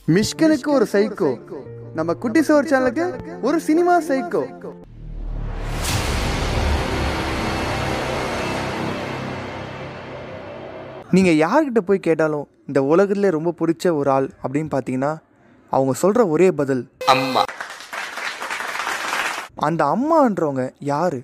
மிஷ்கனுக்கு ஒரு சைக்கோ நம்ம குட்டி சோர் சேனலுக்கு ஒரு சினிமா சைக்கோ நீங்கள் யார்கிட்ட போய் கேட்டாலும் இந்த உலகத்திலே ரொம்ப பிடிச்ச ஒரு ஆள் அப்படின்னு பார்த்தீங்கன்னா அவங்க சொல்கிற ஒரே பதில் அம்மா அந்த அம்மான்றவங்க யார்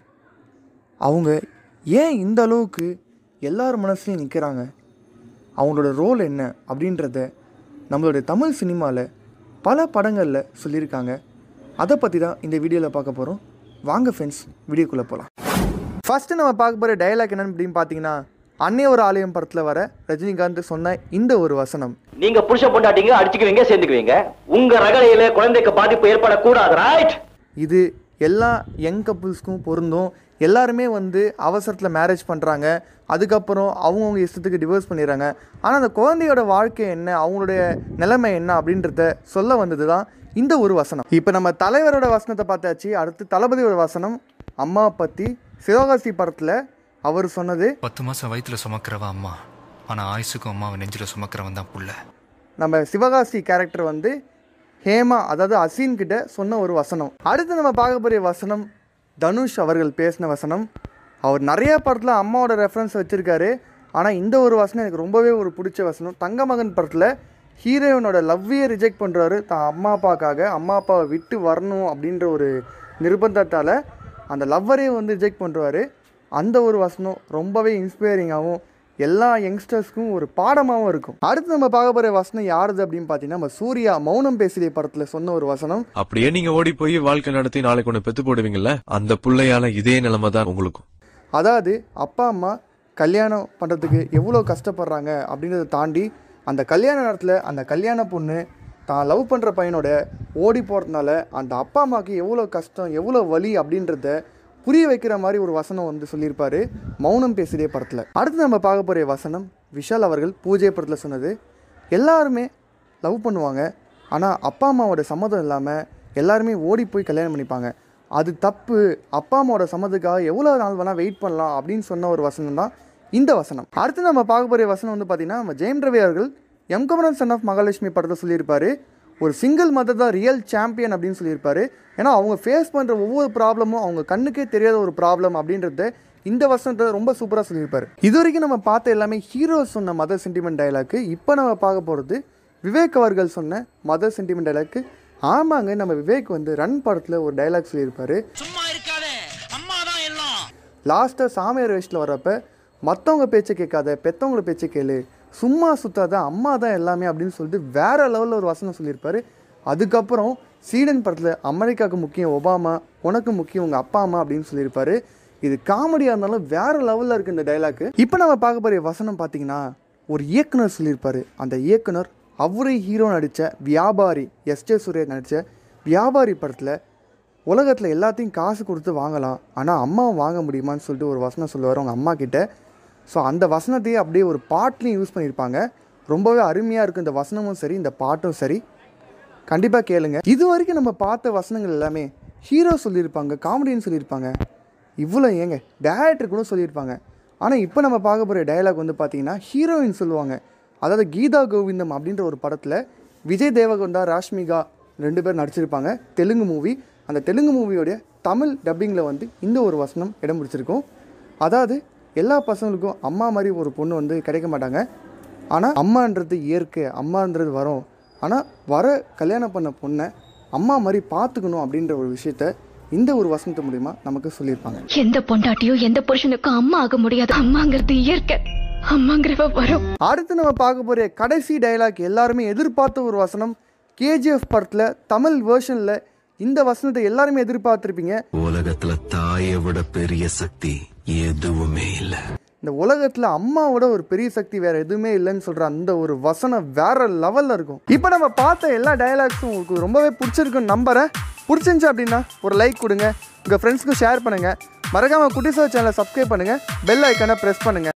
அவங்க ஏன் இந்த அளவுக்கு எல்லார் மனசுலையும் நிற்கிறாங்க அவங்களோட ரோல் என்ன அப்படின்றத நம்மளுடைய தமிழ் சினிமாவில் பல படங்களில் சொல்லியிருக்காங்க அதை பற்றி தான் இந்த வீடியோவில் பார்க்க போகிறோம் வாங்க ஃப்ரெண்ட்ஸ் வீடியோக்குள்ளே போகலாம் ஃபஸ்ட்டு நம்ம பார்க்க போகிற டயலாக் என்னன்னு அப்படின்னு பார்த்தீங்கன்னா அன்னை ஒரு ஆலயம் படத்தில் வர ரஜினிகாந்த் சொன்ன இந்த ஒரு வசனம் நீங்க புருஷ பொண்டாட்டிங்க அடிச்சுக்குவீங்க சேர்ந்துக்குவீங்க உங்க ரகலையில குழந்தைக்கு பாதிப்பு ஏற்படக்கூடாது ரைட் இது எல்லா யங் கப்புள்ஸ்க்கும் பொருந்தும் எல்லாருமே வந்து அவசரத்தில் மேரேஜ் பண்ணுறாங்க அதுக்கப்புறம் அவங்கவுங்க இஷ்டத்துக்கு டிவோர்ஸ் பண்ணிடுறாங்க ஆனால் அந்த குழந்தையோட வாழ்க்கை என்ன அவங்களுடைய நிலைமை என்ன அப்படின்றத சொல்ல வந்தது தான் இந்த ஒரு வசனம் இப்போ நம்ம தலைவரோட வசனத்தை பார்த்தாச்சு அடுத்து தளபதியோட வசனம் அம்மா பற்றி சிவகாசி படத்தில் அவர் சொன்னது பத்து மாசம் வயித்துல சுமக்கிறவ அம்மா ஆனா ஆயுசுக்கும் அம்மாவை நெஞ்சில சுமக்கிறவன் தான் புள்ள நம்ம சிவகாசி கேரக்டர் வந்து ஹேமா அதாவது அசீன் கிட்ட சொன்ன ஒரு வசனம் அடுத்து நம்ம பார்க்க போகிற வசனம் தனுஷ் அவர்கள் பேசின வசனம் அவர் நிறைய படத்தில் அம்மாவோட ரெஃபரன்ஸ் வச்சுருக்காரு ஆனால் இந்த ஒரு வசனம் எனக்கு ரொம்பவே ஒரு பிடிச்ச வசனம் தங்கமகன் படத்தில் ஹீரோயினோட லவ்வையே ரிஜெக்ட் பண்ணுறாரு தான் அம்மா அப்பாக்காக அம்மா அப்பாவை விட்டு வரணும் அப்படின்ற ஒரு நிர்பந்தத்தால் அந்த லவ்வரையே வந்து ரிஜெக்ட் பண்ணுறாரு அந்த ஒரு வசனம் ரொம்பவே இன்ஸ்பைரிங்காகவும் எல்லா யங்ஸ்டர்ஸ்க்கும் ஒரு பாடமாகவும் இருக்கும் அடுத்து நம்ம பார்க்க போகிற வசனம் யாருது அப்படின்னு பார்த்தீங்கன்னா நம்ம சூர்யா மௌனம் பேசிய படத்தில் சொன்ன ஒரு வசனம் அப்படியே நீங்க ஓடி போய் வாழ்க்கை நடத்தி நாளைக்கு ஒண்ணு பெத்து போடுவீங்கல்ல அந்த புள்ளையால இதே நிலைமை தான் உங்களுக்கும் அதாவது அப்பா அம்மா கல்யாணம் பண்ணுறதுக்கு எவ்வளோ கஷ்டப்படுறாங்க அப்படின்றத தாண்டி அந்த கல்யாண நேரத்தில் அந்த கல்யாண பொண்ணு தான் லவ் பண்ணுற பையனோட ஓடி போகிறதுனால அந்த அப்பா அம்மாவுக்கு எவ்வளோ கஷ்டம் எவ்வளோ வலி அப்படின்றத புரிய வைக்கிற மாதிரி ஒரு வசனம் வந்து சொல்லியிருப்பாரு மௌனம் பேசுதே படத்தில் அடுத்து நம்ம பார்க்க போகிற வசனம் விஷால் அவர்கள் பூஜை படத்தில் சொன்னது எல்லாருமே லவ் பண்ணுவாங்க ஆனால் அப்பா அம்மாவோட சம்மதம் இல்லாமல் எல்லாருமே ஓடி போய் கல்யாணம் பண்ணிப்பாங்க அது தப்பு அப்பா அம்மாவோட சம்மதத்துக்காக எவ்வளோ நாள் வேணால் வெயிட் பண்ணலாம் அப்படின்னு சொன்ன ஒரு வசனம் தான் இந்த வசனம் அடுத்து நம்ம பார்க்க போகிற வசனம் வந்து பார்த்திங்கன்னா நம்ம ஜெயம் ரவி அவர்கள் M Kumaran son of Mahalakshmi படத்தை சொல்லியிருப்பாரு ஒரு சிங்கிள் மதர் தான் ரியல் சாம்பியன் அப்படின்னு சொல்லியிருப்பாரு ஏன்னா அவங்க ஃபேஸ் பண்ணுற ஒவ்வொரு ப்ராப்ளமும் அவங்க கண்ணுக்கே தெரியாத ஒரு ப்ராப்ளம் அப்படின்றத இந்த வசனத்தை ரொம்ப சூப்பராக சொல்லியிருப்பாரு இது வரைக்கும் நம்ம பார்த்த எல்லாமே ஹீரோ சொன்ன மதர் சென்டிமெண்ட் டைலாக்கு இப்போ நம்ம பார்க்க போகிறது விவேக் அவர்கள் சொன்ன மதர் சென்டிமெண்ட் டைலாக்கு ஆமாங்க நம்ம விவேக் வந்து ரன் படத்தில் ஒரு டைலாக் சொல்லியிருப்பாரு சும்மா இருக்காதே அம்மா தான் எல்லாம் லாஸ்ட்டாக சாமியார் வேஷத்தில் வர்றப்ப மற்றவங்க பேச்சை கேட்காத பெற்றவங்கள பேச்சை கேளு சும்மா சுத்தாத அம்மா தான் எல்லாமே அப்படின்னு சொல்லிட்டு வேற லெவலில் ஒரு வசனம் சொல்லியிருப்பாரு அதுக்கப்புறம் சீடன் படத்தில் அமெரிக்காவுக்கு முக்கியம் ஒபாமா உனக்கு முக்கியம் உங்கள் அப்பா அம்மா அப்படின்னு சொல்லியிருப்பாரு இது காமெடியாக இருந்தாலும் வேற லெவலில் இருக்குது இந்த டைலாக்கு இப்போ நம்ம பார்க்க போகிற வசனம் பார்த்தீங்கன்னா ஒரு இயக்குனர் சொல்லியிருப்பாரு அந்த இயக்குனர் அவரே ஹீரோ நடித்த வியாபாரி எஸ் ஜே சூர்யா நடித்த வியாபாரி படத்தில் உலகத்தில் எல்லாத்தையும் காசு கொடுத்து வாங்கலாம் ஆனால் அம்மா வாங்க முடியுமான்னு சொல்லிட்டு ஒரு வசனம் சொல்லுவார் அவங்க அம்மா கிட்ட ஸோ அந்த வசனத்தையே அப்படியே ஒரு பாட்லையும் யூஸ் பண்ணியிருப்பாங்க ரொம்பவே அருமையாக இருக்கும் இந்த வசனமும் சரி இந்த பாட்டும் சரி கண்டிப்பாக கேளுங்க இது வரைக்கும் நம்ம பார்த்த வசனங்கள் எல்லாமே ஹீரோ சொல்லியிருப்பாங்க காமெடின்னு சொல்லியிருப்பாங்க இவ்வளோ ஏங்க டேரக்டர் கூட சொல்லியிருப்பாங்க ஆனால் இப்போ நம்ம பார்க்க போகிற டயலாக் வந்து பார்த்தீங்கன்னா ஹீரோயின் சொல்லுவாங்க அதாவது கீதா கோவிந்தம் அப்படின்ற ஒரு படத்தில் விஜய் தேவகொண்டா ராஷ்மிகா ரெண்டு பேர் நடிச்சிருப்பாங்க தெலுங்கு மூவி அந்த தெலுங்கு மூவியோடைய தமிழ் டப்பிங்கில் வந்து இந்த ஒரு வசனம் இடம் பிடிச்சிருக்கும் அதாவது எல்லா பசங்களுக்கும் அம்மா மாதிரி ஒரு பொண்ணு வந்து கிடைக்க மாட்டாங்க ஆனால் அம்மான்றது இயற்கை அம்மான்றது வரும் ஆனால் வர கல்யாணம் பண்ண பொண்ணை அம்மா மாதிரி பார்த்துக்கணும் அப்படின்ற ஒரு விஷயத்த இந்த ஒரு வசனத்து மூலிமா நமக்கு சொல்லியிருப்பாங்க எந்த பொண்டாட்டியோ எந்த புருஷனுக்கும் அம்மா ஆக முடியாது அம்மாங்கிறது இயற்கை அம்மாங்கிறவ வரும் அடுத்து நம்ம பார்க்க போகிற கடைசி டயலாக் எல்லாருமே எதிர்பார்த்த ஒரு வசனம் கேஜிஎஃப் படத்தில் தமிழ் வேர்ஷனில் இந்த வசனத்தை எல்லாருமே எதிர்பார்த்துருப்பீங்க உலகத்துல தாயை விட பெரிய சக்தி எதுவுமே இல்ல இந்த உலகத்தில் அம்மாவோட ஒரு பெரிய சக்தி வேற எதுவுமே இல்லைன்னு சொல்கிற அந்த ஒரு வசனம் வேற லெவலில் இருக்கும் இப்போ நம்ம பார்த்த எல்லா டயலாக்ஸும் உங்களுக்கு ரொம்பவே பிடிச்சிருக்குன்னு நம்புறேன் பிடிச்சிருந்துச்சு அப்படின்னா ஒரு லைக் கொடுங்க உங்கள் ஃப்ரெண்ட்ஸ்க்கும் ஷேர் பண்ணுங்கள் மறக்காமல் குட்டிசோ சேனலை சப்ஸ்கிரைப் பண்ணுங்கள் பெல் ஐக்கானை ப்ரெஸ் பண்ணுங்கள்